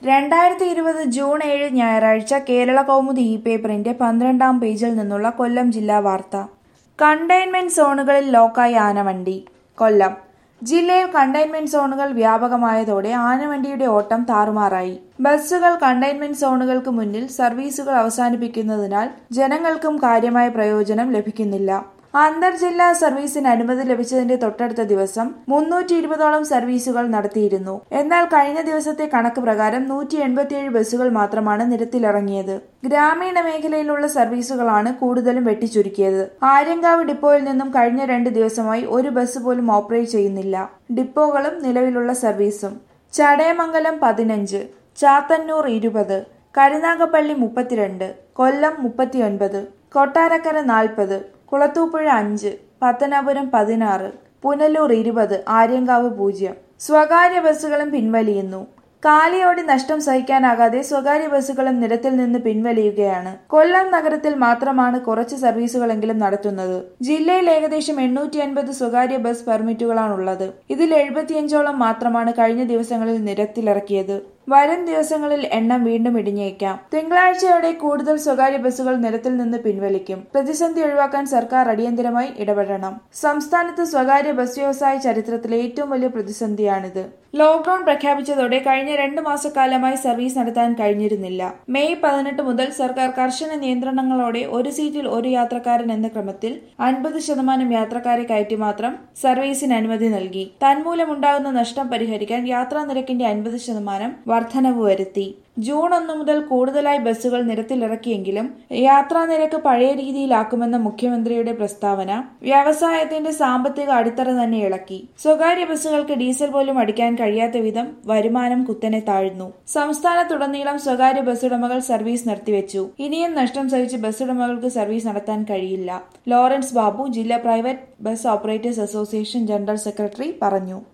രണ്ടായിരത്തി ഇരുപത് ജൂൺ ഏഴ് ഞായറാഴ്ച കേരള കൗമുദി ഇ പേപ്പറിന്റെ പന്ത്രണ്ടാം പേജിൽ നിന്നുള്ള കൊല്ലം ജില്ലാ വാർത്ത കണ്ടെയ്ൻമെന്റ് സോണുകളിൽ ലോക്കായി ആനവണ്ടി കൊല്ലം ജില്ലയിൽ കണ്ടെയ്ൻമെന്റ് സോണുകൾ വ്യാപകമായതോടെ ആനവണ്ടിയുടെ ഓട്ടം താറുമാറായി ബസ്സുകൾ കണ്ടെയ്ൻമെന്റ് സോണുകൾക്ക് മുന്നിൽ സർവീസുകൾ അവസാനിപ്പിക്കുന്നതിനാൽ ജനങ്ങൾക്കും കാര്യമായ പ്രയോജനം ലഭിക്കുന്നില്ല അന്തർജില്ലാ സർവീസിന് അനുമതി ലഭിച്ചതിന്റെ തൊട്ടടുത്ത ദിവസം മുന്നൂറ്റി ഇരുപതോളം സർവീസുകൾ നടത്തിയിരുന്നു എന്നാൽ കഴിഞ്ഞ ദിവസത്തെ കണക്ക് പ്രകാരം നൂറ്റി എൺപത്തിയേഴ് ബസ്സുകൾ മാത്രമാണ് നിരത്തിലിറങ്ങിയത് ഗ്രാമീണ മേഖലയിലുള്ള സർവീസുകളാണ് കൂടുതലും വെട്ടിച്ചുരുക്കിയത് ആര്യങ്കാവ് ഡിപ്പോയിൽ നിന്നും കഴിഞ്ഞ രണ്ട് ദിവസമായി ഒരു ബസ് പോലും ഓപ്പറേറ്റ് ചെയ്യുന്നില്ല ഡിപ്പോകളും നിലവിലുള്ള സർവീസും ചടയമംഗലം പതിനഞ്ച് ചാത്തന്നൂർ ഇരുപത് കരുനാഗപ്പള്ളി മുപ്പത്തിരണ്ട് കൊല്ലം മുപ്പത്തിയൊൻപത് കൊട്ടാരക്കര നാൽപ്പത് കുളത്തൂപ്പുഴ അഞ്ച് പത്തനാപുരം പതിനാറ് പുനലൂർ ഇരുപത് ആര്യങ്കാവ് പൂജ്യം സ്വകാര്യ ബസ്സുകളും പിൻവലിയുന്നു കാലിയോടി നഷ്ടം സഹിക്കാനാകാതെ സ്വകാര്യ ബസ്സുകളും നിരത്തിൽ നിന്ന് പിൻവലിയുകയാണ് കൊല്ലം നഗരത്തിൽ മാത്രമാണ് കുറച്ച് സർവീസുകളെങ്കിലും നടത്തുന്നത് ജില്ലയിൽ ഏകദേശം എണ്ണൂറ്റി അൻപത് സ്വകാര്യ ബസ് പെർമിറ്റുകളാണുള്ളത് ഇതിൽ എഴുപത്തിയഞ്ചോളം മാത്രമാണ് കഴിഞ്ഞ ദിവസങ്ങളിൽ നിരത്തിലിറക്കിയത് വരും ദിവസങ്ങളിൽ എണ്ണം വീണ്ടും ഇടിഞ്ഞേക്കാം തിങ്കളാഴ്ചയോടെ കൂടുതൽ സ്വകാര്യ ബസ്സുകൾ നിരത്തിൽ നിന്ന് പിൻവലിക്കും പ്രതിസന്ധി ഒഴിവാക്കാൻ സർക്കാർ അടിയന്തരമായി ഇടപെടണം സംസ്ഥാനത്ത് സ്വകാര്യ ബസ് വ്യവസായ ചരിത്രത്തിലെ ഏറ്റവും വലിയ പ്രതിസന്ധിയാണിത് ലോക്ഡൌൺ പ്രഖ്യാപിച്ചതോടെ കഴിഞ്ഞ രണ്ടു മാസക്കാലമായി സർവീസ് നടത്താൻ കഴിഞ്ഞിരുന്നില്ല മെയ് പതിനെട്ട് മുതൽ സർക്കാർ കർശന നിയന്ത്രണങ്ങളോടെ ഒരു സീറ്റിൽ ഒരു യാത്രക്കാരൻ എന്ന ക്രമത്തിൽ അൻപത് ശതമാനം യാത്രക്കാരെ കയറ്റി മാത്രം സർവീസിന് അനുമതി നൽകി തന്മൂലമുണ്ടാകുന്ന നഷ്ടം പരിഹരിക്കാൻ യാത്രാ നിരക്കിന്റെ അൻപത് ശതമാനം വർധനവ് വരുത്തി ജൂൺ ഒന്ന് മുതൽ കൂടുതലായി ബസ്സുകൾ നിരത്തിലിറക്കിയെങ്കിലും യാത്രാ നിരക്ക് പഴയ രീതിയിലാക്കുമെന്ന മുഖ്യമന്ത്രിയുടെ പ്രസ്താവന വ്യവസായത്തിന്റെ സാമ്പത്തിക അടിത്തറ തന്നെ ഇളക്കി സ്വകാര്യ ബസ്സുകൾക്ക് ഡീസൽ പോലും അടിക്കാൻ കഴിയാത്ത വിധം വരുമാനം കുത്തനെ താഴ്ന്നു സംസ്ഥാനത്തുടനീളം സ്വകാര്യ ബസ്സുടമകൾ സർവീസ് നിർത്തിവെച്ചു ഇനിയും നഷ്ടം സഹിച്ച് ബസ്സുടമകൾക്ക് സർവീസ് നടത്താൻ കഴിയില്ല ലോറൻസ് ബാബു ജില്ലാ private bus operators association general secretary പറഞ്ഞു